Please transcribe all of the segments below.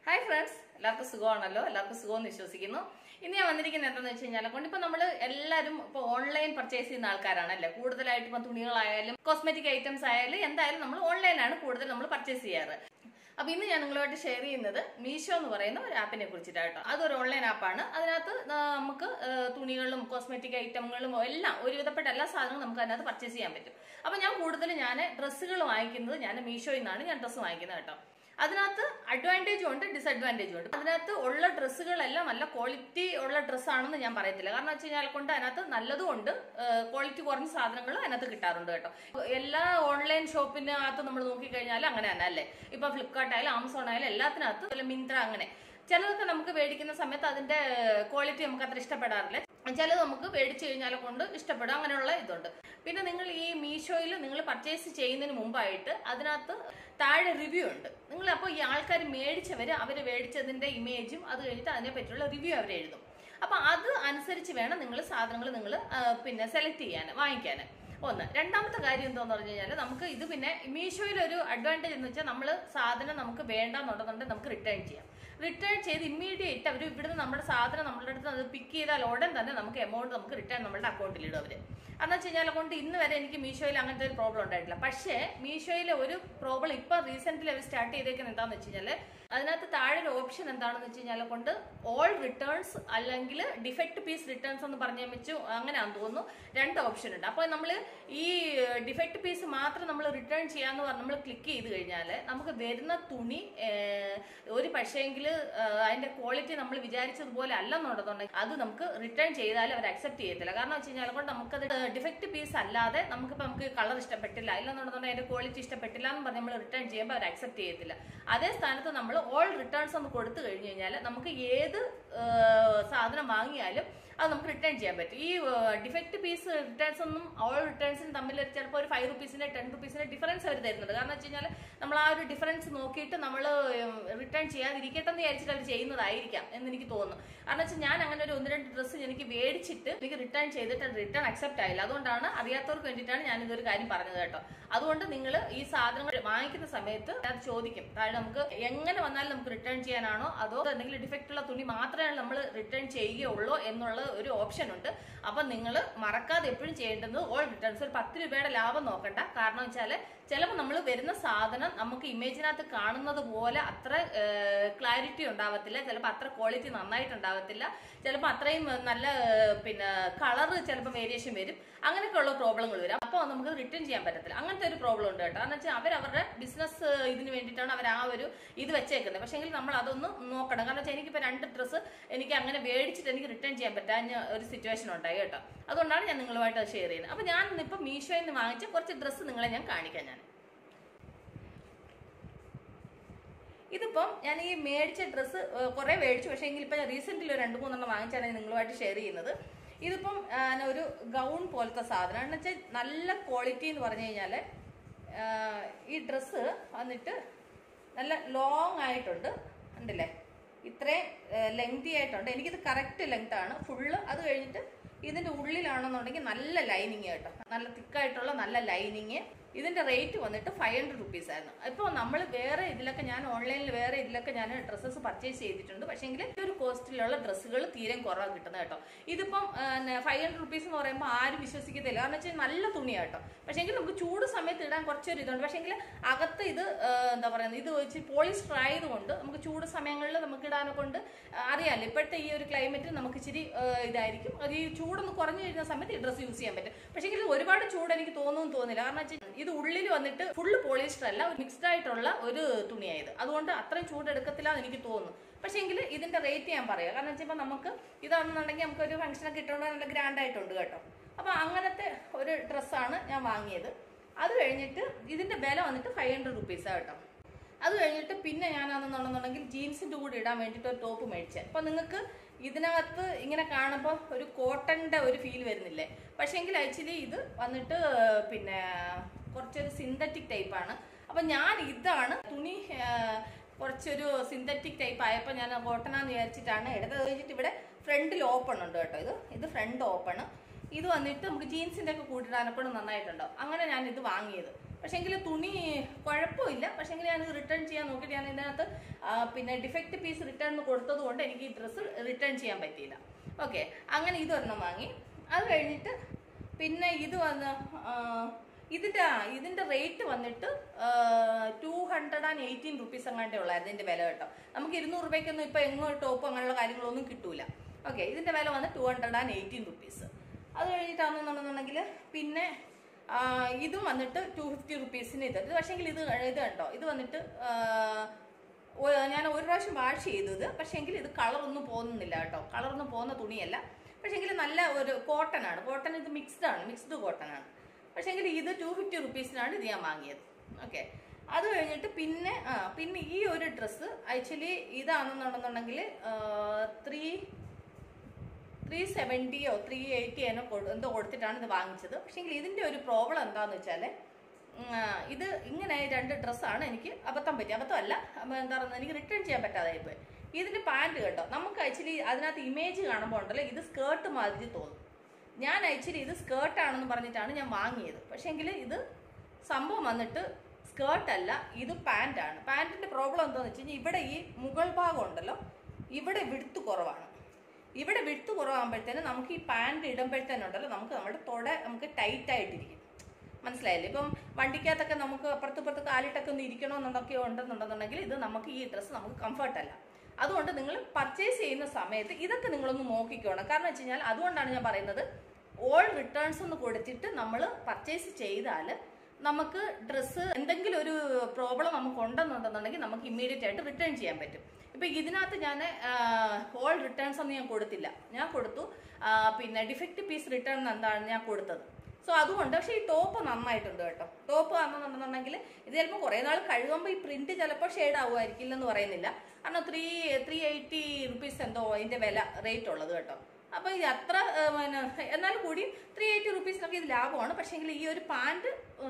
hi friends എല്ലാവർക്കും സുഖമാണല്ലോ എല്ലാവർക്കും സുഖമെന്ന് വിശ്വസിക്കുന്നു ഇന്ന് ഞാൻ വന്നിരിക്കുന്നത് എന്താണെന്ന് വെച്ച് കഴിഞ്ഞാൽ കൊണ്ട് ഇപ്പൊ നമ്മൾ എല്ലാവരും ഇപ്പൊ ഓൺലൈൻ പർച്ചേസ് ചെയ്യുന്ന ആൾക്കാരാണല്ലേ കൂടുതലായിട്ട് ഇപ്പൊ തുണികളായാലും കോസ്മെറ്റിക് ഐറ്റംസ് ആയാലും എന്തായാലും നമ്മൾ ഓൺലൈനാണ് കൂടുതൽ നമ്മൾ പർച്ചേസ് ചെയ്യാറ് അപ്പൊ ഇന്ന് ഞാൻ നിങ്ങളുമായിട്ട് ഷെയർ ചെയ്യുന്നത് മീഷോ എന്ന് പറയുന്ന ഒരു ആപ്പിനെ കുറിച്ചിട്ടാട്ടോ അതൊരു ഓൺലൈൻ ആപ്പാണ് അതിനകത്ത് ആ, നമുക്ക് ആ, തുണികളും കോസ്മെറ്റിക് ഐറ്റങ്ങളും എല്ലാം ഒരുവിധപ്പെട്ട എല്ലാ സാധനങ്ങളും നമുക്ക് അതിനകത്ത് പർച്ചേസ് ചെയ്യാൻ പറ്റും അപ്പൊ ഞാൻ കൂടുതൽ ഞാൻ ഡ്രസ്സുകൾ വാങ്ങിക്കുന്നത് ഞാൻ മീഷോയിൽ നിന്നാണ് ഞാൻ ഡ്രസ്സ് വാങ്ങിക്കുന്നത് കേട്ടോ അതിനകത്ത് അഡ്വാൻറ്റേജും ഉണ്ട് ഡിസഡ്വാൻറ്റേജും ഉണ്ട് അതിനകത്ത് ഉള്ള ഡ്രസ്സുകളെല്ലാം നല്ല ക്വാളിറ്റി ഉള്ള ഡ്രസ്സാണെന്ന് ഞാൻ പറയത്തില്ല കാരണം വെച്ച് കഴിഞ്ഞാൽ കൊണ്ട് അതിനകത്ത് നല്ലതും ഉണ്ട് ക്വാളിറ്റി കുറഞ്ഞ സാധനങ്ങൾ അതിനകത്ത് കിട്ടാറുണ്ട് കേട്ടോ എല്ലാ ഓൺലൈൻ ഷോപ്പിനകത്ത് നമ്മൾ നോക്കിക്കഴിഞ്ഞാൽ അങ്ങനെ തന്നെ അല്ലേ ഇപ്പൊ ഫ്ലിപ്കാർട്ട് ആയാലും ആമസോൺ ആയാലും എല്ലാത്തിനകത്ത് അതുപോലെ മിന്ത്ര അങ്ങനെ ചിലതൊക്കെ നമുക്ക് മേടിക്കുന്ന സമയത്ത് അതിന്റെ ക്വാളിറ്റി നമുക്ക് അത്ര ഇഷ്ടപ്പെടാറില്ല ചിലത് നമുക്ക് മേടിച്ചു കഴിഞ്ഞാൽ കൊണ്ട് ഇഷ്ടപ്പെടും അങ്ങനെയുള്ള ഇതുണ്ട് പിന്നെ നിങ്ങൾ ഈ മീഷോയിൽ നിങ്ങൾ പർച്ചേസ് ചെയ്യുന്നതിന് മുമ്പായിട്ട് അതിനകത്ത് താഴെ റിവ്യൂ ഉണ്ട് നിങ്ങൾ അപ്പോൾ ഈ ആൾക്കാർ മേടിച്ചവർ അവർ മേടിച്ചതിന്റെ ഇമേജും അത് കഴിഞ്ഞിട്ട് അതിനെ പറ്റിയുള്ള റിവ്യൂ അവർ എഴുതും അപ്പൊ അത് അനുസരിച്ച് വേണം നിങ്ങൾ സാധനങ്ങൾ നിങ്ങൾ പിന്നെ സെലക്ട് ചെയ്യാൻ വാങ്ങിക്കാൻ ഒന്ന് രണ്ടാമത്തെ കാര്യം എന്താന്ന് പറഞ്ഞു കഴിഞ്ഞാൽ നമുക്ക് ഇത് പിന്നെ മീഷോയിൽ ഒരു അഡ്വാൻറ്റേജ് എന്ന് വെച്ചാൽ നമ്മൾ സാധനം നമുക്ക് വേണ്ടെന്നുണ്ടെന്നുണ്ടെങ്കിൽ നമുക്ക് റിട്ടേൺ ചെയ്യാം റിട്ടേൺ ചെയ്ത് ഇമ്മീഡിയറ്റ് അവർ ഇവിടുന്ന് നമ്മുടെ സാധനം നമ്മളുടെ അടുത്ത് അത് പിക്ക് ചെയ്താൽ ഉടൻ തന്നെ നമുക്ക് എമൗണ്ട് നമുക്ക് റിട്ടേൺ നമ്മുടെ അക്കൗണ്ടിൽ ഇടും അവര് കാരണം വെച്ച് കഴിഞ്ഞാൽ കൊണ്ട് ഇന്ന് വരെ എനിക്ക് മീഷോയിൽ അങ്ങനത്തെ ഒരു പ്രോബ്ലം ഉണ്ടായിട്ടില്ല പക്ഷേ മീഷോയിലെ ഒരു പ്രോബ്ലം ഇപ്പൊ റീസെന്റ് അവർ സ്റ്റാർട്ട് ചെയ്തേക്കുന്നത് എന്താണെന്ന് വെച്ച് കഴിഞ്ഞാൽ അതിനകത്ത് താഴെ ഒരു ഓപ്ഷൻ എന്താണെന്ന് വെച്ച് കഴിഞ്ഞാൽ കൊണ്ട് ഓൾ റിട്ടേൺസ് അല്ലെങ്കിൽ ഡിഫക്റ്റ് പീസ് റിട്ടേൺസ് എന്ന് പറഞ്ഞു വെച്ചു അങ്ങനെയാണെന്ന് തോന്നുന്നു രണ്ട് ഓപ്ഷൻ ഉണ്ട് അപ്പോൾ നമ്മൾ ഈ ഡിഫക്റ്റ് പീസ് മാത്രം നമ്മൾ റിട്ടേൺ ചെയ്യാന്ന് പറഞ്ഞ് നമ്മൾ ക്ലിക്ക് ചെയ്ത് കഴിഞ്ഞാൽ നമുക്ക് വരുന്ന തുണി ഏഹ്, ഒരു പക്ഷേങ്കിൽ അതിന്റെ ക്വാളിറ്റി നമ്മൾ വിചാരിച്ചതുപോലെ അല്ലെന്നുണ്ടെന്നുണ്ടെങ്കിൽ അത് നമുക്ക് റിട്ടേൺ ചെയ്താലും അവർ അക്സെപ്റ്റ് ചെയ്യത്തില്ല കാരണം വെച്ച് കഴിഞ്ഞാൽ കൊണ്ട് നമുക്കത് ഡിഫക്റ്റ് പീസ് അല്ലാതെ നമുക്കിപ്പോൾ നമുക്ക് കളർ ഇഷ്ടപ്പെട്ടില്ല ഇല്ലെന്നുണ്ടെന്നുണ്ടെങ്കിൽ അതിന്റെ ക്വാളിറ്റി ഇഷ്ടപ്പെട്ടില്ല എന്ന് പറഞ്ഞ് നമ്മൾ റിട്ടേൺ ചെയ്യുമ്പോൾ അവർ അക്സെപ്റ്റ് ചെയ്യത്തില്ല അതേ സ്ഥാനത്ത് നമ്മൾ ഓൾ റിട്ടേൺസ് ഒന്ന് കൊടുത്തു കഴിഞ്ഞു കഴിഞ്ഞാൽ നമുക്ക് ഏത് ഏഹ്, സാധനം വാങ്ങിയാലും അത് നമുക്ക് റിട്ടേൺ ചെയ്യാൻ പറ്റും ഈ ഡിഫക്റ്റ് പീസ് റിട്ടേൺസ് ഒന്നും ഓൾ റിട്ടേൺസിനും തമ്മിൽ ചിലപ്പോൾ ഒരു ഫൈവ് റുപ്പീസിന്റെ ടെൻ റുപ്പീസിന്റെ ഡിഫറൻസ് അവർ തരുന്നുണ്ട് കാരണം വെച്ച് കഴിഞ്ഞാൽ നമ്മൾ ആ ഒരു ഡിഫറൻസ് നോക്കിയിട്ട് നമ്മൾ റിട്ടേൺ ചെയ്യാതിരിക്കട്ടെ എന്ന് വിചാരിച്ചിട്ട് അവർ ചെയ്യുന്നതായിരിക്കാം എന്ന് എനിക്ക് തോന്നുന്നു കാരണം വെച്ചാൽ ഞാൻ അങ്ങനെ ഒരു ഒന്ന് രണ്ട് ഡ്രസ്സ് എനിക്ക് മേടിച്ചിട്ട് എനിക്ക് റിട്ടേൺ ചെയ്തിട്ട് റിട്ടേൺ അക്സെപ്റ്റ് ആയില്ല അതുകൊണ്ടാണ് അറിയാത്തവർക്ക് വേണ്ടിയിട്ടാണ് ഞാൻ ഇതൊരു കാര്യം പറഞ്ഞത് കേട്ടോ അതുകൊണ്ട് നിങ്ങൾ ഈ സാധനങ്ങൾ വാങ്ങിക്കുന്ന സമയത്ത് അത് ചോദിക്കും താഴെ നമുക്ക് എങ്ങനെ വന്നാലും നമുക്ക് റിട്ടേൺ ചെയ്യാനാണോ അതോ എന്തെങ്കിലും ഡിഫക്റ്റ് ഉള്ള തുണി മാത്രമേ നമ്മൾ റിട്ടേൺ ചെയ്യുകയുള്ളൂ എന്നുള്ള ഒരു ഓപ്ഷൻ ഉണ്ട് അപ്പൊ നിങ്ങൾ മറക്കാതെ എപ്പോഴും ചെയ്യേണ്ടത് ഓൾ റിട്ടേൺസ് ഒരു പത്ത് രൂപയുടെ ലാഭം നോക്കണ്ട കാരണം വെച്ചാൽ ചിലപ്പോൾ നമ്മൾ വരുന്ന സാധനം നമുക്ക് ഇമേജിനകത്ത് കാണുന്നത് പോലെ അത്ര ക്ലാരിറ്റി ഉണ്ടാവത്തില്ല ചിലപ്പോൾ അത്ര ക്വാളിറ്റി നന്നായിട്ട് ഉണ്ടാവത്തില്ല ചിലപ്പോൾ അത്രയും നല്ല ഏഹ്, പിന്നെ കളറ് ചിലപ്പോൾ വേരിയേഷൻ വരും അങ്ങനെയൊക്കെയുള്ള പ്രോബ്ലങ്ങൾ വരും അപ്പോൾ നമുക്ക് റിട്ടേൺ ചെയ്യാൻ പറ്റത്തില്ല അങ്ങനത്തെ ഒരു പ്രോബ്ലം ഉണ്ട് കേട്ടോ കാരണം വെച്ചാൽ അവർ അവരുടെ ബിസിനസ് ഇതിന് വേണ്ടിയിട്ടാണ് അവർ ആ ഒരു ഇത് വെച്ചേക്കുന്നത് പക്ഷേ നമ്മൾ അതൊന്ന് നോക്കണം കാരണം വെച്ചാൽ എനിക്കിപ്പോൾ രണ്ട് ഡ്രസ്സ് എനിക്ക് അങ്ങനെ മേടിച്ചിട്ട് എനിക്ക് റിട്ടേൺ ചെയ്യാൻ പറ്റാഞ്ഞ ഒരു സിറ്റുവേഷൻ ഉണ്ടായി കേട്ടോ അതുകൊണ്ടാണ് ഞാൻ നിങ്ങളുമായിട്ട് അത് ഷെയർ ചെയ്യുന്നത് അപ്പോൾ ഞാൻ ഇപ്പം മീഷോയിൽ നിന്ന് വാങ്ങിച്ച കുറച്ച് ഡ്രസ്സ് നിങ്ങളെ ഞാൻ കാണിക്കാം ഞാൻ ഇതിപ്പം ഞാൻ ഈ മേടിച്ച ഡ്രസ്സ് കുറെ മേടിച്ചു പക്ഷേ എങ്കിൽ ഇപ്പം ഞാൻ റീസെൻ്റിൽ ഒരു രണ്ട് മൂന്നെണ്ണം വാങ്ങിച്ചാണ് ഞാൻ നിങ്ങളുമായിട്ട് ഷെയർ ചെയ്യുന്നത് ഇതിപ്പം ആ, ഞാൻ ഒരു ഗൗൺ പോലത്തെ സാധനം എന്ന് വെച്ചാൽ നല്ല ക്വാളിറ്റി എന്ന് പറഞ്ഞു കഴിഞ്ഞാൽ ഈ ഡ്രസ്സ് വന്നിട്ട് നല്ല ലോങ് ആയിട്ടുണ്ട് ഉണ്ടല്ലേ ഇത്രയും ലെങ്തി ആയിട്ടുണ്ട് എനിക്കിത് കറക്റ്റ് ലെങ്ത് ആണ് ഫുള്ള് അത് കഴിഞ്ഞിട്ട് ഇതിന്റെ ഉള്ളിലാണെന്നുണ്ടെങ്കിൽ നല്ല ലൈനിങ് കേട്ടോ നല്ല തിക്കായിട്ടുള്ള നല്ല ലൈനിങ് ഇതിന്റെ റേറ്റ് വന്നിട്ട് ഫൈവ് ഹൺഡ്രഡ് റുപ്പീസ് ആയിരുന്നു ഇപ്പോൾ നമ്മൾ വേറെ ഇതിലൊക്കെ ഞാൻ ഓൺലൈനിൽ വേറെ ഇതിലൊക്കെ ഞാൻ ഡ്രസ്സസ് പർച്ചേസ് ചെയ്തിട്ടുണ്ട് പക്ഷേങ്കിൽ ഈ ഒരു കോസ്റ്റിലുള്ള ഡ്രസ്സുകൾ തീരെ കുറവാണ് കിട്ടുന്നത് കേട്ടോ ഇതിപ്പം ഫൈവ് ഹൺഡ്രഡ് റുപ്പീസ് എന്ന് പറയുമ്പോൾ ആരും വിശ്വസിക്കത്തില്ല കാരണം വെച്ചാൽ നല്ല തുണിയാണ് കേട്ടോ പക്ഷേങ്കിൽ നമുക്ക് ചൂട് സമയത്ത് ഇടാൻ കുറച്ചൊരു ഇതുണ്ട് പക്ഷേങ്കിൽ അകത്ത് ഇത് ആ, എന്താ പറയുന്നത് ഇത് വെച്ച് പോളിസ്റ്റർ ആയതുകൊണ്ട് നമുക്ക് ചൂട് സമയങ്ങളിൽ നമുക്ക് ഇടാനെ കൊണ്ട് അറിയാമല്ലോ ഇപ്പോഴത്തെ ഈ ഒരു ക്ലൈമറ്റ് നമുക്ക് ഇച്ചിരി ആ, ഇതായിരിക്കും അത് ഈ ചൂടൊന്ന് കുറഞ്ഞു കഴിഞ്ഞ സമയത്ത് ഈ ഡ്രസ്സ് യൂസ് ചെയ്യാൻ പറ്റും പക്ഷേ ഇത് ഒരുപാട് ചൂട് എനിക്ക് തോന്നുന്നു തോന്നില്ല കാരണം വെച്ചാൽ ഇത് ഉള്ളിൽ വന്നിട്ട് ഫുള്ള് പോളിസ്റ്റർ അല്ല മിക്സ്ഡ് ആയിട്ടുള്ള ഒരു തുണിയായത് അതുകൊണ്ട് അത്രയും ചൂട് എടുക്കത്തില്ല എന്ന് എനിക്ക് തോന്നുന്നു പക്ഷേ എങ്കിൽ ഇതിന്റെ റേറ്റ് ഞാൻ പറയാം കാരണം വെച്ചാൽ നമുക്ക് ഇതാണെന്നുണ്ടെങ്കിൽ നമുക്ക് ഒരു ഫംഗ്ഷനൊക്കെ ഇട്ടുകൊണ്ട് നല്ല ഗ്രാൻഡ് ആയിട്ടുണ്ട് കേട്ടോ അപ്പൊ അങ്ങനത്തെ ഒരു ഡ്രസ്സാണ് ഞാൻ വാങ്ങിയത് അത് കഴിഞ്ഞിട്ട് ഇതിന്റെ വില വന്നിട്ട് ഫൈവ് ഹൺഡ്രഡ് റുപ്പീസാണ് കേട്ടോ അത് കഴിഞ്ഞിട്ട് പിന്നെ ഞാനാണെന്നുണ്ടെന്നുണ്ടെങ്കിൽ ജീൻസിന്റെ കൂടെ ഇടാൻ വേണ്ടിയിട്ട് ഒരു ടോപ്പ് മേടിച്ചത് അപ്പൊ നിങ്ങൾക്ക് ഇതിനകത്ത് ഇങ്ങനെ കാണുമ്പോൾ ഒരു കോട്ടന്റെ ഒരു ഫീൽ വരുന്നില്ലേ പക്ഷേ എങ്കിൽ ആക്ച്വലി ഇത് വന്നിട്ട് പിന്നെ കുറച്ചൊരു സിന്തറ്റിക് ടൈപ്പാണ് അപ്പൊ ഞാൻ ഇതാണ് തുണി ആ, കുറച്ചൊരു സിന്തറ്റിക് ടൈപ്പ് ആയപ്പോൾ ഞാൻ കോട്ടനാന്ന് വിചാരിച്ചിട്ടാണ് എടുത്തത് അത് കഴിഞ്ഞിട്ട് ഇവിടെ ഫ്രണ്ടിൽ ഓപ്പൺ ഉണ്ട് കേട്ടോ ഇത് ഇത് ഫ്രണ്ട് ഓപ്പൺ ഇത് വന്നിട്ട് നമുക്ക് ജീൻസിന്റെ ഒക്കെ കൂട്ടിടാനപ്പോഴും നന്നായിട്ടുണ്ടാവും അങ്ങനെ ഞാൻ ഇത് വാങ്ങിയത് പക്ഷേങ്കിൽ തുണി കുഴപ്പമില്ല പക്ഷേങ്കിൽ ഞാൻ റിട്ടേൺ ചെയ്യാൻ നോക്കിയിട്ട് ഞാൻ ഇതിനകത്ത് ആ, പിന്നെ ഡിഫക്റ്റ് പീസ് റിട്ടേൺ കൊടുത്തത് കൊണ്ട് എനിക്ക് ഈ ഡ്രസ്സ് റിട്ടേൺ ചെയ്യാൻ പറ്റിയില്ല ഓക്കെ അങ്ങനെ ഇതൊരെണ്ണം വാങ്ങി അത് കഴിഞ്ഞിട്ട് പിന്നെ ഇത് വന്ന് ആ, ഇതിന്റെ ആ, ഇതിന്റെ റേറ്റ് വന്നിട്ട് two hundred and eighteen rupees അങ്ങാണ്ടേ ഉള്ളായിരുന്നു ഇതിന്റെ വില കേട്ടോ നമുക്ക് ഇരുന്നൂറ് രൂപയ്ക്കൊന്നും ഇപ്പൊ എങ്ങും ടോപ്പ് അങ്ങനെയുള്ള കാര്യങ്ങളൊന്നും കിട്ടൂല ഓക്കെ ഇതിന്റെ വില വന്ന് two hundred and eighteen rupees അത് കഴിഞ്ഞിട്ടാണെന്നുണ്ടെന്നുണ്ടെങ്കിൽ പിന്നെ ആ, ഇതും വന്നിട്ട് ടു ഫിഫ്റ്റി റുപ്പീസിന് ഇത് ഇത് പക്ഷേങ്കിൽ ഇത് ഇത് കണ്ടോ ഇത് വന്നിട്ട് ആ, ഒ- ഞാൻ ഒരു പ്രാവശ്യം വാഷ് ചെയ്തത് പക്ഷേങ്കിൽ ഇത് കളറൊന്നും പോകുന്നില്ല കേട്ടോ കളറൊന്നും പോകുന്ന തുണിയല്ല പക്ഷേങ്കിൽ നല്ല ഒരു കോട്ടൺ ആണ് കോട്ടൺ ഇത് മിക്സ്ഡ് ആണ് മിക്സ്ഡ് കോട്ടൺ ആണ് പക്ഷേങ്കിൽ ഇത് ടു ഫിഫ്റ്റി റുപ്പീസിനാണ് ഇത് ഞാൻ വാങ്ങിയത് ഓക്കെ അത് കഴിഞ്ഞിട്ട് പിന്നെ ആ പിന്നെ ഈ ഒരു ഡ്രസ്സ് ആക്ച്വലി ഇതാണെന്നുണ്ടെന്നുണ്ടെങ്കിൽ ത്രീ ത്രീ സെവൻറ്റിയോ ത്രീ എയ്റ്റിയോ എന്തോ കൊടുത്തിട്ടാണ് ഇത് വാങ്ങിച്ചത് പക്ഷേങ്കിൽ ഇതിന്റെ ഒരു പ്രോബ്ലം എന്താന്ന് വെച്ചാൽ ഇത് ഇങ്ങനെ രണ്ട് ഡ്രസ്സാണ് എനിക്ക് അബദ്ധം പറ്റി അബദ്ധമല്ല അപ്പൊ എന്താ പറയുക എനിക്ക് റിട്ടേൺ ചെയ്യാൻ പറ്റാതായി പോയി ഇതിന്റെ പാൻറ് കേട്ടോ നമുക്ക് ആക്ച്വലി അതിനകത്ത് ഇമേജ് കാണുമ്പോൾ ഉണ്ടല്ലോ ഇത് സ്കേർട്ട് മാതിരി തോന്നും ഞാൻ ആക്ച്വലി ഇത് സ്കേർട്ടാണെന്ന് പറഞ്ഞിട്ടാണ് ഞാൻ വാങ്ങിയത് പക്ഷേങ്കിൽ ഇത് സംഭവം വന്നിട്ട് സ്കേർട്ട് അല്ല ഇത് പാൻ്റാണ് പാൻറ്റിന്റെ പ്രോബ്ലം എന്താണെന്ന് വെച്ച് കഴിഞ്ഞാൽ ഇവിടെ ഈ മുകൾ ഭാഗം ഉണ്ടല്ലോ ഇവിടെ വിടുത്ത് കുറവാണ് ഇവിടെ വിടുത്ത് കുറവാകുമ്പോഴത്തേന് നമുക്ക് ഈ പാൻറ് ഇടുമ്പോഴത്തേനുണ്ടല്ലോ നമുക്ക് നമ്മുടെ തൊട നമുക്ക് ടൈറ്റ് ആയിട്ടിരിക്കും മനസ്സിലായില്ലേ ഇപ്പം വണ്ടിക്കകത്തൊക്കെ നമുക്ക് അപ്പുറത്ത് ഇപ്പുറത്ത് കാലിട്ടൊക്കെ ഒന്ന് ഇരിക്കണമെന്നുണ്ടൊക്കെ ഉണ്ടെന്നുണ്ടെന്നുണ്ടെങ്കിൽ ഇത് നമുക്ക് ഈ ഡ്രസ്സ് നമുക്ക് കംഫർട്ട് അല്ല അതുകൊണ്ട് നിങ്ങൾ പർച്ചേസ് ചെയ്യുന്ന സമയത്ത് ഇതൊക്കെ നിങ്ങളൊന്ന് നോക്കിക്കോണം കാരണം വെച്ച് കഴിഞ്ഞാൽ അതുകൊണ്ടാണ് ഞാൻ പറയുന്നത് ഓൾ റിട്ടേൺസ് ഒന്ന് കൊടുത്തിട്ട് നമ്മൾ പർച്ചേസ് ചെയ്താൽ നമുക്ക് ഡ്രസ്സ് എന്തെങ്കിലും ഒരു പ്രോബ്ലം നമുക്ക് ഉണ്ടെന്നുണ്ടെന്നുണ്ടെങ്കിൽ നമുക്ക് ഇമ്മീഡിയറ്റ് ആയിട്ട് റിട്ടേൺ ചെയ്യാൻ പറ്റും ഇപ്പൊ ഇതിനകത്ത് ഞാൻ ഓൾ റിട്ടേൺസ് ഒന്നും ഞാൻ കൊടുത്തില്ല ഞാൻ കൊടുത്തു ആ, പിന്നെ ഡിഫക്റ്റ് പീസ് റിട്ടേൺ എന്താണ് ഞാൻ കൊടുത്തത് സോ അതുകൊണ്ട് പക്ഷേ ഈ ടോപ്പ് നന്നായിട്ടുണ്ട് കേട്ടോ ടോപ്പ് ആണെന്നുണ്ടെന്നുണ്ടെങ്കിൽ ഇത് ചിലപ്പോൾ കുറേ നാൾ കഴുകുമ്പോൾ ഈ പ്രിന്റ് ചിലപ്പോൾ ഷെയ്ഡ് ആവുമായിരിക്കില്ല എന്ന് പറയുന്നില്ല കാരണം ത്രീ ത്രീ എയ്റ്റി റുപ്പീസ് എന്തോ അതിന്റെ വില റേറ്റ് ഉള്ളത് കേട്ടോ അപ്പൊ ഇത് അത്ര ആ, പിന്നെ എന്നാൽ കൂടി ത്രീ എയ്റ്റി റുപ്പീസിനൊക്കെ ഇത് ലാഭമാണ് പക്ഷേങ്കിൽ ഈ ഒരു പാൻറ്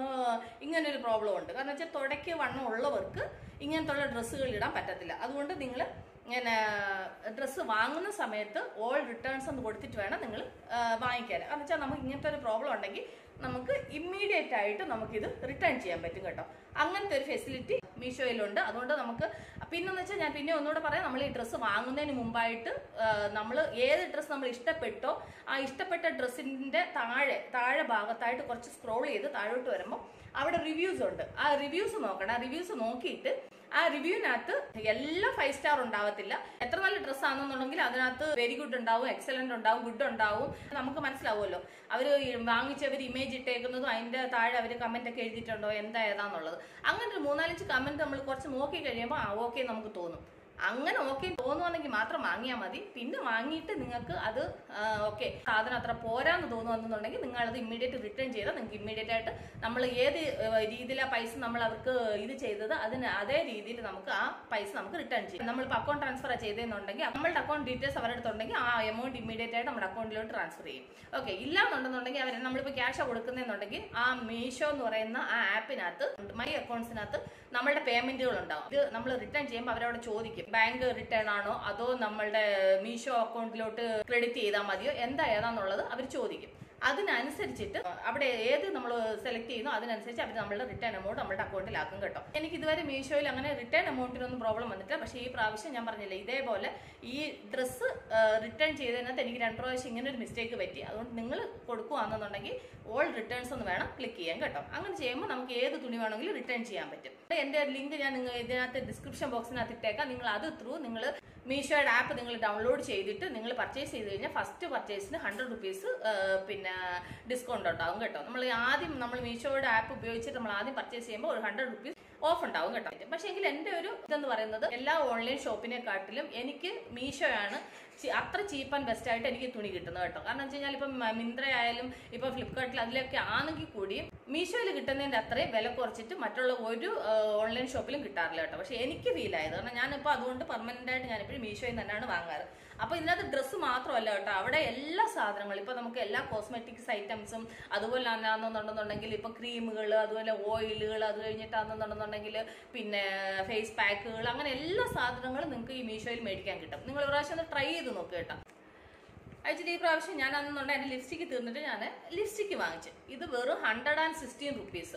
ഇങ്ങനെ ഒരു പ്രോബ്ലം ഉണ്ട് കാരണം വെച്ചാൽ തുടയ്ക്ക് വണ്ണം ഉള്ളവർക്ക് ഇങ്ങനത്തുള്ള ഡ്രസ്സുകൾ ഇടാൻ പറ്റത്തില്ല അതുകൊണ്ട് നിങ്ങൾ ഇങ്ങനെ ഡ്രസ്സ് വാങ്ങുന്ന സമയത്ത് ഓൾ റിട്ടേൺസ് ഒന്ന് കൊടുത്തിട്ട് വേണം നിങ്ങൾ വാങ്ങിക്കാൻ കാരണം വെച്ചാൽ നമുക്ക് ഇങ്ങനത്തെ ഒരു പ്രോബ്ലം ഉണ്ടെങ്കിൽ നമുക്ക് ഇമ്മീഡിയറ്റ് ആയിട്ട് നമുക്കിത് റിട്ടേൺ ചെയ്യാൻ പറ്റും കേട്ടോ അങ്ങനത്തെ ഒരു ഫെസിലിറ്റി മീഷോയിലുണ്ട് അതുകൊണ്ട് നമുക്ക് പിന്നെന്ന് വെച്ചാൽ ഞാൻ പിന്നെ ഒന്നുകൂടെ പറയാം നമ്മൾ ഈ ഡ്രസ്സ് വാങ്ങുന്നതിന് മുമ്പായിട്ട് നമ്മൾ ഏത് ഡ്രസ്സ് നമ്മൾ ഇഷ്ടപ്പെട്ടോ ആ ഇഷ്ടപ്പെട്ട ഡ്രസ്സിന്റെ താഴെ താഴെ ഭാഗത്തായിട്ട് കുറച്ച് സ്ക്രോൾ ചെയ്ത് താഴോട്ട് വരുമ്പോൾ അവിടെ റിവ്യൂസ് ഉണ്ട് ആ റിവ്യൂസ് നോക്കണം ആ റിവ്യൂസ് നോക്കിയിട്ട് ആ റിവ്യൂവിനകത്ത് എല്ലാം ഫൈവ് സ്റ്റാർ ഉണ്ടാവത്തില്ല എത്ര നല്ല ഡ്രസ്സ് ആണെന്നുണ്ടെങ്കിൽ അതിനകത്ത് വെരി ഗുഡ് ഉണ്ടാവും എക്സലന്റ് ഉണ്ടാവും ഗുഡ് ഉണ്ടാവും നമുക്ക് മനസ്സിലാവുമല്ലോ അവർ വാങ്ങിച്ചവർ ഇമേജ് ഇട്ടേക്കുന്നതും അതിന്റെ താഴെ അവർ കമന്റ് ഒക്കെ എഴുതിയിട്ടുണ്ടോ എന്താ ഏതാന്നുള്ളത് അങ്ങനെ ഒരു മൂന്നാലഞ്ച് കമന്റ് നമ്മൾ കുറച്ച് നോക്കി കഴിയുമ്പോൾ ആ ഓക്കെ നമുക്ക് തോന്നും അങ്ങനെ ഓക്കെ തോന്നുവാണെങ്കിൽ മാത്രം വാങ്ങിയാൽ മതി പിന്നെ വാങ്ങിയിട്ട് നിങ്ങൾക്ക് അത് ഓക്കെ സാധനം അത്ര പോരാന്ന് തോന്നുവാണെന്നുണ്ടെങ്കിൽ നിങ്ങൾ അത് ഇമ്മീഡിയറ്റ് റിട്ടേൺ ചെയ്താൽ നിങ്ങൾക്ക് ഇമ്മീഡിയറ്റ് ആയിട്ട് നമ്മൾ ഏത് രീതിയിലാ പൈസ നമ്മൾ അവർക്ക് ഇത് ചെയ്തത് അതിന് അതേ രീതിയിൽ നമുക്ക് ആ പൈസ നമുക്ക് റിട്ടേൺ ചെയ്യും നമ്മളിപ്പോൾ അക്കൗണ്ട് ട്രാൻസ്ഫർ ചെയ്തെന്നുണ്ടെങ്കിൽ നമ്മളുടെ അക്കൗണ്ട് ഡീറ്റെയിൽസ് അവരുടെ അടുത്തുണ്ടെങ്കിൽ ആ എമൗണ്ട് ഇമ്മീഡിയറ്റ് ആയിട്ട് നമ്മുടെ അക്കൗണ്ടിലോട്ട് ട്രാൻസ്ഫർ ചെയ്യും ഓക്കെ ഇല്ലാന്നുണ്ടെന്നുണ്ടെങ്കിൽ അവർ നമ്മളിപ്പോൾ ക്യാഷ് കൊടുക്കുന്നെന്നുണ്ടെങ്കിൽ ആ മീഷോ എന്ന് പറയുന്ന ആ ആപ്പിനകത്ത് മൈ അക്കൗണ്ട്സിനകത്ത് നമ്മളുടെ പേയ്മെന്റുകൾ ഉണ്ടാവും ഇത് നമ്മൾ റിട്ടേൺ ചെയ്യുമ്പോൾ അവരവിടെ ചോദിക്കും ബാങ്ക് റിട്ടേൺ ആണോ അതോ നമ്മളുടെ മീഷോ അക്കൗണ്ടിലോട്ട് ക്രെഡിറ്റ് ചെയ്താൽ മതിയോ എന്താ ഏതാന്നുള്ളത് അവർ ചോദിക്കും അതിനനുസരിച്ചിട്ട് അവിടെ ഏത് നമ്മൾ സെലക്ട് ചെയ്യുന്നോ അതിനനുസരിച്ച് അവർ നമ്മളുടെ റിട്ടേൺ എമൗണ്ട് നമ്മുടെ അക്കൗണ്ടിലാക്കും കേട്ടോ എനിക്ക് ഇതുവരെ മീഷോയിൽ അങ്ങനെ റിട്ടേൺ എമൗണ്ടിനൊന്നും പ്രോബ്ലം വന്നിട്ടില്ല പക്ഷേ ഈ പ്രാവശ്യം ഞാൻ പറഞ്ഞില്ലേ ഇതേപോലെ ഈ ഡ്രസ്സ് റിട്ടേൺ ചെയ്തതിനകത്ത് എനിക്ക് രണ്ട് പ്രാവശ്യം ഇങ്ങനെ ഒരു മിസ്റ്റേക്ക് പറ്റി അതുകൊണ്ട് നിങ്ങൾ കൊടുക്കുകയാണെന്നുണ്ടെങ്കിൽ ഓൾ റിട്ടേൺസ് ഒന്ന് വേണം ക്ലിക്ക് ചെയ്യാൻ കേട്ടോ അങ്ങനെ ചെയ്യുമ്പോൾ നമുക്ക് ഏത് തുണി വേണമെങ്കിലും റിട്ടേൺ ചെയ്യാൻ പറ്റും എന്റെ ലിങ്ക് ഞാൻ നിങ്ങൾ ഇതിനകത്ത് ഡിസ്ക്രിപ്ഷൻ ബോക്സിനകത്ത് ഇട്ടേക്കാം നിങ്ങൾ അത് ത്രൂ നിങ്ങൾ മീഷോയുടെ ആപ്പ് നിങ്ങൾ ഡൗൺലോഡ് ചെയ്തിട്ട് നിങ്ങൾ പർച്ചേസ് ചെയ്ത് കഴിഞ്ഞാൽ ഫസ്റ്റ് പർച്ചേസിന് ഹൺഡ്രഡ് റുപ്പീസ് പിന്നെ ഡിസ്കൗണ്ട് ഉണ്ടാവും കേട്ടോ നമ്മൾ ആദ്യം നമ്മൾ മീഷോയുടെ ആപ്പ് ഉപയോഗിച്ചിട്ട് നമ്മൾ ആദ്യം പർച്ചേസ് ചെയ്യുമ്പോൾ ഒരു ഹൺഡ്രഡ് റുപ്പീസ് ഓഫ് ഉണ്ടാവും കേട്ടോ പക്ഷേ എങ്കിൽ എൻ്റെ ഒരു ഇതെന്ന് പറയുന്നത് എല്ലാ ഓൺലൈൻ ഷോപ്പിനെക്കാട്ടിലും എനിക്ക് മീഷോയാണ് ചി- അത്ര ചീപ്പ് ആൻഡ് ബെസ്റ്റ് ആയിട്ട് എനിക്ക് തുണി കിട്ടുന്നത് കേട്ടോ കാരണം വെച്ച് കഴിഞ്ഞാൽ ഇപ്പം മിന്ത്ര ആയാലും ഇപ്പൊ ഫ്ലിപ്കാർട്ടിൽ അതിലൊക്കെ ആണെങ്കിൽ കൂടിയും മീഷോയിൽ കിട്ടുന്നതിന്റെ അത്രയും വില കുറച്ചിട്ട് മറ്റുള്ള ഒരു ഓൺലൈൻ ഷോപ്പിലും കിട്ടാറില്ല കേട്ടോ പക്ഷെ എനിക്ക് ഫീൽ ആയത് കാരണം ഞാനിപ്പോൾ അതുകൊണ്ട് പെർമനന്റ് ആയിട്ട് ഞാനിപ്പോഴും മീഷോയിൽ നിന്ന് തന്നെയാണ് വാങ്ങാറ് അപ്പൊ ഇതിനകത്ത് ഡ്രസ്സ് മാത്രമല്ല കേട്ടോ അവിടെ എല്ലാ സാധനങ്ങളും ഇപ്പൊ നമുക്ക് എല്ലാ കോസ്മെറ്റിക്സ് ഐറ്റംസും അതുപോലെ ആണെന്നുണ്ടെന്നുണ്ടെങ്കിൽ ഇപ്പൊ ക്രീമുകൾ അതുപോലെ ഓയിലുകൾ അത് കഴിഞ്ഞിട്ടാണെന്നുണ്ടെന്നുണ്ടെങ്കിൽ പിന്നെ ഫേസ് പാക്കുകൾ അങ്ങനെ എല്ലാ സാധനങ്ങളും നിങ്ങൾക്ക് ഈ മീഷോയിൽ മേടിക്കാൻ കിട്ടും നിങ്ങൾ ഒരു പ്രാവശ്യം ഒന്ന് ട്രൈ ചെയ്ത് നോക്കുക കേട്ടോ ആക്ച്വലി ഈ പ്രാവശ്യം ഞാൻ അന്നുണ്ട് എൻ്റെ ലിപ്സ്റ്റിക്ക് തീർന്നിട്ട് ഞാൻ ലിപ്സ്റ്റിക്ക് വാങ്ങിച്ചു ഇത് വെറും ഹൺഡ്രഡ് ആൻഡ് സിക്സ്റ്റീൻ റുപ്പീസ്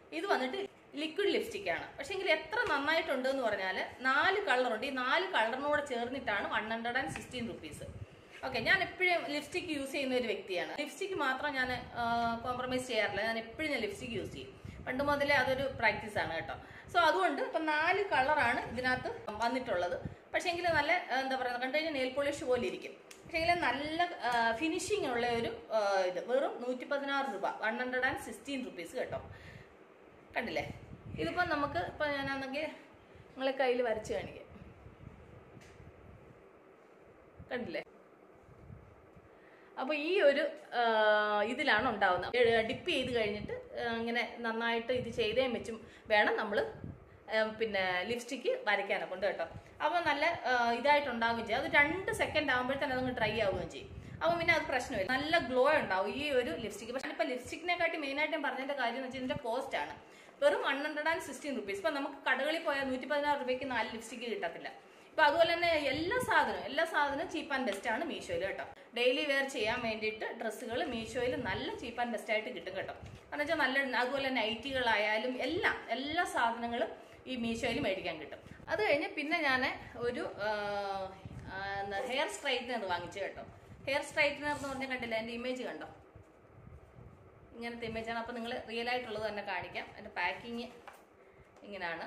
ഇത് വന്നിട്ട് ലിക്വിഡ് ലിപ്സ്റ്റിക് ആണ് പക്ഷെ എങ്കിൽ എത്ര നന്നായിട്ടുണ്ട് എന്ന് പറഞ്ഞാൽ നാല് കളറുണ്ട് ഈ നാല് കളറിനോട് ചേർന്നിട്ടാണ് one hundred and sixteen rupees okay ഞാൻ എപ്പോഴും ലിപ്സ്റ്റിക് യൂസ് ചെയ്യുന്ന ഒരു വ്യക്തിയാണ് ലിപ്സ്റ്റിക് മാത്രം ഞാൻ കോംപ്രമൈസ് ചെയ്യാറില്ല ഞാൻ എപ്പോഴും ഞാൻ ലിപ്സ്റ്റിക് യൂസ് ചെയ്യും പണ്ട് മുതലേ അതൊരു പ്രാക്ടീസ് ആണ് കേട്ടോ സോ അതുകൊണ്ട് ഇപ്പം നാല് കളറാണ് ഇതിനകത്ത് വന്നിട്ടുള്ളത് പക്ഷേ എങ്കിൽ നല്ല ആ, എന്താ പറയുക കണ്ടു കഴിഞ്ഞാൽ നെയിൽ പോളിഷ് പോലെ ഇരിക്കും പക്ഷേ എങ്കിൽ നല്ല ഫിനിഷിംഗ് ഉള്ള ഒരു ആ, ഇത് വെറും നൂറ്റി പതിനാറ് രൂപ one hundred and sixteen rupees കേട്ടോ കണ്ടില്ലേ ഇതിപ്പോൾ നമുക്ക് ഇപ്പം ഞാനാണെങ്കിൽ നിങ്ങളെ കയ്യിൽ വരച്ച് കാണിക്കാം കണ്ടില്ലേ അപ്പോൾ ഈ ഒരു ആ, ഇതിലാണ് ഉണ്ടാവുന്നത് ഡിപ്പ് ചെയ്ത് കഴിഞ്ഞിട്ട് ആ, ഇങ്ങനെ നന്നായിട്ട് ഇത് ചെയ്തേം വെച്ചും വേണം നമ്മൾ പിന്നെ ലിപ്സ്റ്റിക്ക് വരയ്ക്കാനൊക്കെ ഉണ്ട് കേട്ടോ അപ്പോൾ നല്ല ആ, ഇതായിട്ടുണ്ടാവുകയും ചെയ്യും അത് രണ്ട് സെക്കൻഡ് ആകുമ്പോഴത്തേനും അതങ്ങ് ഡ്രൈ ആവുകയും ചെയ്യും അപ്പോൾ പിന്നെ അത് പ്രശ്നമില്ല നല്ല ഗ്ലോ ഉണ്ടാവും ഈ ഒരു ലിപ്സ്റ്റിക്ക് പക്ഷേ ഇപ്പോൾ ലിപ്സ്റ്റിക്കിനെക്കാട്ടി മെയിനായിട്ട് ഞാൻ പറഞ്ഞതിൻ്റെ കാര്യം എന്ന് വെച്ചാൽ ഇതിൻ്റെ കോസ്റ്റ് ആണ് വെറും one hundred and sixteen rupees ഇപ്പം നമുക്ക് കടകളിൽ പോയാൽ നൂറ്റി പതിനാറ് രൂപയ്ക്ക് നാല് ലിപ്സ്റ്റിക്ക് കിട്ടത്തില്ല ഇപ്പൊ അതുപോലെ തന്നെ എല്ലാ സാധനവും എല്ലാ സാധനവും ചീപ്പ് ആൻഡ് ബെസ്റ്റ് ആണ് മീഷോയിൽ കേട്ടോ ഡെയിലി വെയർ ചെയ്യാൻ വേണ്ടിയിട്ട് ഡ്രസ്സുകൾ മീഷോയിൽ നല്ല ചീപ്പ് ആൻഡ് ബെസ്റ്റ് ആയിട്ട് കിട്ടും കേട്ടോ എന്ന് വെച്ചാൽ നല്ല അതുപോലെ നൈറ്റികളായാലും എല്ലാം എല്ലാ സാധനങ്ങളും ഈ മീഷോയിൽ മേടിക്കാൻ കിട്ടും അത് കഴിഞ്ഞ് പിന്നെ ഞാൻ ഒരു ഹെയർ സ്ട്രൈറ്റ്നർ വാങ്ങിച്ചു കേട്ടോ ഹെയർ സ്ട്രൈറ്റ്നർ എന്ന് പറഞ്ഞാൽ കണ്ടില്ല എൻ്റെ ഇമേജ് കണ്ടോ ഇങ്ങനത്തെ ഇമേജാണ് അപ്പോൾ നിങ്ങൾ റിയൽ ആയിട്ടുള്ളത് തന്നെ കാണിക്കാം അതിൻ്റെ പാക്കിങ് ഇങ്ങനെയാണ്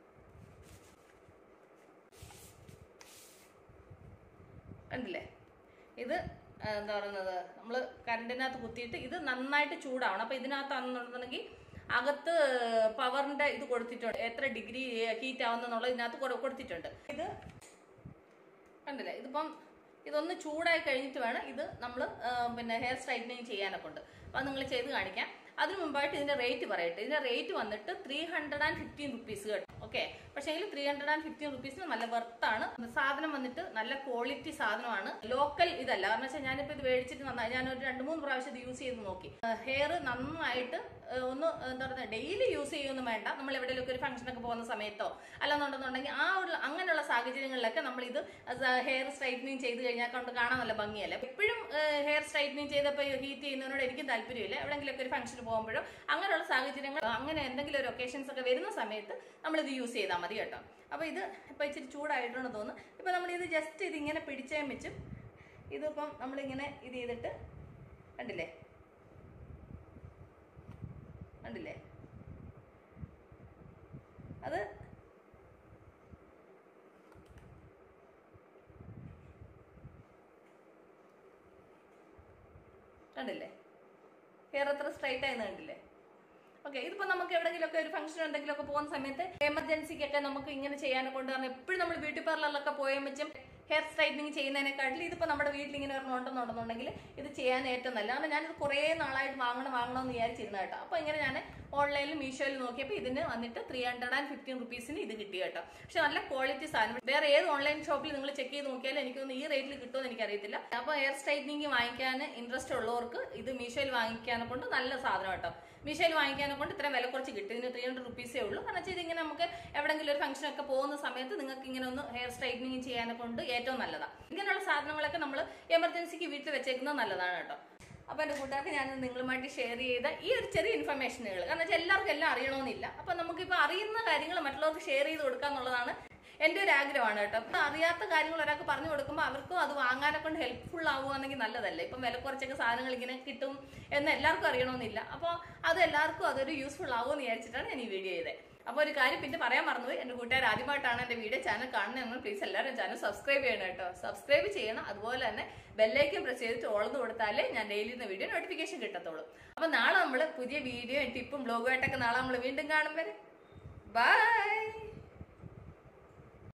കണ്ടില്ലേ ഇത് ആ, എന്താ പറയുന്നത് നമ്മൾ കറണ്ടിനകത്ത് കുത്തിയിട്ട് ഇത് നന്നായിട്ട് ചൂടാവണം അപ്പോൾ ഇതിനകത്താണെന്നുണ്ടെങ്കിൽ അകത്ത് പവറിന്റെ ഇത് കൊടുത്തിട്ടുണ്ട് എത്ര ഡിഗ്രി ഹീറ്റ് ആവുന്നുള്ളത് ഇതിനകത്ത് കൊടു- കൊടുത്തിട്ടുണ്ട് ഇത് കണ്ടില്ലേ ഇതിപ്പം ഇതൊന്ന് ചൂടായി കഴിഞ്ഞിട്ട് വേണം ഇത് നമ്മൾ പിന്നെ ഹെയർ സ്ട്രൈറ്റനിങ് ചെയ്യാനൊക്കെ ഉണ്ട് അപ്പോൾ അത് നിങ്ങൾ ചെയ്ത് കാണിക്കാം അതിന് മുമ്പായിട്ട് ഇതിന്റെ റേറ്റ് പറയട്ടെ ഇതിന്റെ റേറ്റ് വന്നിട്ട് three hundred and fifteen rupees കേട്ടോ ഓക്കെ പക്ഷേ എങ്കിൽ ത്രീ ഹൺഡ്രഡ് ആൻഡ് ഫിഫ്റ്റീൻ റുപ്പീസിന് നല്ല വെർത്താണ് സാധനം വന്നിട്ട് നല്ല ക്വാളിറ്റി സാധനമാണ് ലോക്കൽ ഇതല്ല കാരണം വെച്ചാൽ ഞാനിപ്പോൾ ഇത് മേടിച്ചിട്ട് നന്നായി ഞാൻ ഒരു രണ്ട് മൂന്ന് പ്രാവശ്യം ഇത് യൂസ് ചെയ്ത് നോക്കി ഹെയർ നന്നായിട്ട് ആ, ഒന്ന് എന്താ പറയുക ഡെയിലി യൂസ് ചെയ്യുമൊന്നും വേണ്ട നമ്മൾ എവിടെയെങ്കിലും ഒരു ഫംഗ്ഷനൊക്കെ പോകുന്ന സമയത്തോ അല്ലെന്നുണ്ടെന്നുണ്ടെങ്കിൽ ആ ഒരു അങ്ങനെയുള്ള സാഹചര്യങ്ങളിലൊക്കെ നമ്മൾ ഇത് ഹെയർ സ്ട്രൈറ്റനിങ് ചെയ്ത് കഴിഞ്ഞാൽ കൊണ്ട് കാണാൻ നല്ല ഭംഗിയല്ലേ എപ്പോഴും ഹെയർ സ്ട്രൈറ്റനിങ് ചെയ്തപ്പോൾ ഹീറ്റ് ചെയ്യുന്നതിനോട് എനിക്കും താല്പര്യമില്ല എവിടെയെങ്കിലുമൊക്കെ ഒരു ഫംഗ്ഷന് പോകുമ്പോഴോ അങ്ങനെയുള്ള സാഹചര്യങ്ങൾ അങ്ങനെ എന്തെങ്കിലും ഒരു ഒക്കേഷൻസ് ഒക്കെ വരുന്ന സമയത്ത് നമ്മളിത് യൂസ് ചെയ്താൽ മതി കേട്ടോ അപ്പോൾ ഇത് ഇപ്പോൾ ഇച്ചിരി ചൂടായിട്ടുണ്ടെന്ന് തോന്നുന്നു ഇപ്പോൾ നമ്മൾ ഇത് ജസ്റ്റ് ഇത് ഇങ്ങനെ പിടിച്ചേം വെച്ചും ഇതിപ്പം നമ്മളിങ്ങനെ ഇത് ചെയ്തിട്ട് കണ്ടില്ലേ കണ്ടില്ലേ അത് കണ്ടില്ലേ ഹെയർ എത്ര സ്ട്രൈറ്റ് ആയെന്ന് കണ്ടില്ലേ ഓക്കെ ഇതിപ്പോ നമുക്ക് എവിടെയെങ്കിലുമൊക്കെ ഒരു ഫംഗ്ഷൻ എന്തെങ്കിലുമൊക്കെ പോകുന്ന സമയത്ത് എമർജൻസിക്കൊക്കെ നമുക്ക് ഇങ്ങനെ ചെയ്യാനൊക്കെ കൊണ്ട് കാരണം എപ്പോഴും നമ്മൾ ബ്യൂട്ടി പാർലറിലൊക്കെ പോയാൽ വെച്ചും ഹെയർ സ്ട്രൈറ്റനിങ് ചെയ്യുന്നതിനെക്കാട്ടിൽ ഇതിപ്പോ നമ്മുടെ വീട്ടിൽ ഇങ്ങനെ ഒരെണ്ണം ഉണ്ടെന്നുണ്ടെന്നുണ്ടെങ്കിൽ ഇത് ചെയ്യാൻ ഏറ്റവും നല്ല കാരണം ഞാനിത് കുറേ നാളായിട്ട് വാങ്ങണം വാങ്ങണം എന്ന് വിചാരിച്ചിരുന്ന കേട്ടോ അപ്പോൾ ഇങ്ങനെ ഞാൻ ഓൺലൈനിൽ മീഷോയിൽ നോക്കിയപ്പോൾ ഇതിന് വന്നിട്ട് ത്രീ ഹൺഡ്രഡ് ആൻഡ് ഫിഫ്റ്റീൻ റുപ്പീസിന് ഇത് കിട്ടി കേട്ടോ പക്ഷെ നല്ല ക്വാളിറ്റി സാധനം വേറെ ഏത് ഓൺലൈൻ ഷോപ്പിൽ നിങ്ങൾ ചെക്ക് ചെയ്ത് നോക്കിയാലും എനിക്കൊന്ന് ഈ റേറ്റിൽ കിട്ടുമെന്ന് എനിക്കറിയത്തില്ല അപ്പോൾ ഹെയർ സ്ട്രൈറ്റനിങ് വാങ്ങിക്കാൻ ഇൻട്രസ്റ്റ് ഉള്ളവർക്ക് ഇത് മീഷോയിൽ വാങ്ങിക്കാനെ കൊണ്ട് നല്ല സാധനം കേട്ടോ മീഷോയിൽ വാങ്ങിക്കാനെ കൊണ്ട് ഇത്ര വില കുറച്ച് കിട്ടും ഇതിന് ത്രീ ഹൺഡ്രഡ് റുപ്പീസേ ഉള്ളൂ കാരണം വെച്ചാൽ ഇതിങ്ങനെ നമുക്ക് എവിടെങ്കിലും ഒരു ഫംഗ്ഷൻ ഒക്കെ പോകുന്ന സമയത്ത് നിങ്ങൾക്ക് ഇങ്ങനെ ഒന്ന് ഹെയർ സ്ട്രൈറ്റനിങ് ചെയ്യാനെ കൊണ്ട് ഏറ്റവും നല്ലതാണ് ഇങ്ങനെയുള്ള സാധനങ്ങളൊക്കെ നമ്മൾ എമർജൻസിക്ക് വീട്ടിൽ വെച്ചേക്കുന്നത് നല്ലതാണ് കേട്ടോ അപ്പൊ എന്റെ കൂട്ടുകാർക്ക് ഞാൻ നിങ്ങളുമായിട്ട് ഷെയർ ചെയ്ത ഈ ഒരു ചെറിയ ഇൻഫർമേഷനുകൾ കാരണം വെച്ചാൽ എല്ലാവർക്കും എല്ലാം അറിയണമെന്നില്ല അപ്പൊ നമുക്കിപ്പോൾ അറിയുന്ന കാര്യങ്ങൾ മറ്റുള്ളവർക്ക് ഷെയർ ചെയ്ത് കൊടുക്കുക എന്നുള്ളതാണ് എന്റെ ഒരു ആഗ്രഹമാണ് കേട്ടോ അപ്പൊ അറിയാത്ത കാര്യങ്ങൾ ഒരാൾക്ക് പറഞ്ഞു കൊടുക്കുമ്പോൾ അവർക്കും അത് വാങ്ങാനെ കൊണ്ട് ഹെൽപ്ഫുൾ ആവുകയാണെങ്കിൽ നല്ലതല്ലേ ഇപ്പം വില കുറച്ചൊക്കെ സാധനങ്ങൾ ഇങ്ങനെ കിട്ടും എന്ന് എല്ലാവർക്കും അറിയണമെന്നില്ല അപ്പോൾ അത് എല്ലാവർക്കും അതൊരു യൂസ്ഫുൾ ആവുമെന്ന് വിചാരിച്ചിട്ടാണ് ഞാൻ ഈ വീഡിയോ ചെയ്തത് അപ്പോൾ ഒരു കാര്യം പിന്നെ പറയാൻ മറന്നുപോയി എൻ്റെ കൂട്ടുകാർ ആദ്യമായിട്ടാണ് എൻ്റെ വീഡിയോ ചാനൽ കാണുന്നതെങ്കിൽ പ്ലീസ് എല്ലാവരും ചാനൽ സബ്സ്ക്രൈബ് ചെയ്യണം കേട്ടോ സബ്സ്ക്രൈബ് ചെയ്യണം അതുപോലെ തന്നെ ബെല്ലൈക്കൻ പ്രസ് ചെയ്തിട്ട് ഓളന്ന് കൊടുത്താലേ ഞാൻ ഡെയിലി ഇടുന്ന വീഡിയോ നോട്ടിഫിക്കേഷൻ കിട്ടത്തുള്ളൂ അപ്പോൾ നാളെ നമ്മൾ പുതിയ വീഡിയോ ടിപ്പും ബ്ലോഗുമായിട്ടൊക്കെ നാളെ നമ്മൾ വീണ്ടും കാണും വരെ ബൈ